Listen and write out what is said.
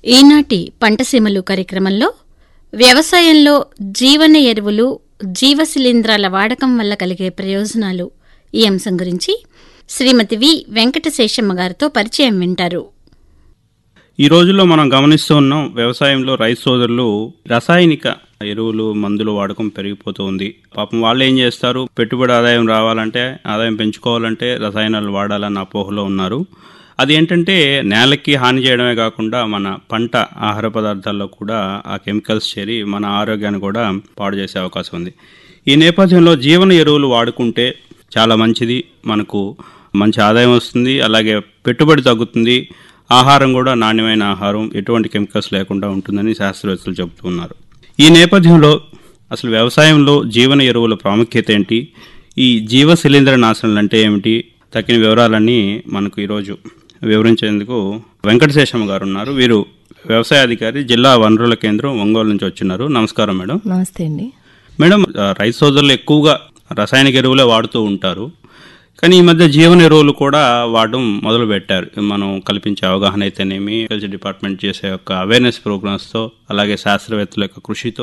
ఈనాటి పంటసీమలు కార్యక్రమంలో వ్యవసాయంలో జీవన ఎరువులు జీవ శిలీంధ్రాల వాడకం వల్ల కలిగే ప్రయోజనాలు ఈ అంశం గురించి శ్రీమతి వి వెంకటశేషమ్మ గారితో పరిచయం వింటారు ఈ రోజుల్లో మనం గమనిస్తూ ఉన్నాం వ్యవసాయంలో రైతు సోదరులు రసాయనిక ఎరువులు మందులు వాడకం పెరిగిపోతూ ఉంది పాపం వాళ్ళు ఏం చేస్తారు పెట్టుబడి ఆదాయం రావాలంటే ఆదాయం పెంచుకోవాలంటే రసాయనాలు వాడాలన్న అపోహలో ఉన్నారు అది ఏంటంటే నేలకి హాని చేయడమే కాకుండా మన పంట ఆహార పదార్థాల్లో కూడా ఆ కెమికల్స్ చేరి మన ఆరోగ్యాన్ని కూడా పాడు చేసే అవకాశం ఉంది ఈ నేపథ్యంలో జీవన ఎరువులు వాడుకుంటే చాలా మంచిది మనకు మంచి ఆదాయం వస్తుంది అలాగే పెట్టుబడి తగ్గుతుంది ఆహారం కూడా నాణ్యమైన ఆహారం ఎటువంటి కెమికల్స్ లేకుండా ఉంటుందని శాస్త్రవేత్తలు చెబుతున్నారు ఈ నేపథ్యంలో అసలు వ్యవసాయంలో జీవన ఎరువుల ప్రాముఖ్యత ఏంటి ఈ జీవ శిలీంద్ర నాశనలు అంటే ఏమిటి తగిన వివరాలన్నీ మనకు ఈరోజు వివరించేందుకు వెంకటశేషమ్మ గారు ఉన్నారు వీరు వ్యవసాయ అధికారి జిల్లా వనరుల కేంద్రం ఒంగోలు నుంచి వచ్చినారు నమస్కారం మేడం నమస్తే అండి మేడం ఆ, రైతు సోదరులు ఎక్కువగా రసాయనిక ఎరువులే వాడుతూ ఉంటారు కానీ ఈ మధ్య జీవన ఎరువులు కూడా వాడడం మొదలు పెట్టారు మనం కల్పించే అవగాహన అయితేనేమి అగ్రికల్చర్ డిపార్ట్మెంట్ చేసే యొక్క అవేర్నెస్ ప్రోగ్రామ్స్తో అలాగే శాస్త్రవేత్తల యొక్క కృషితో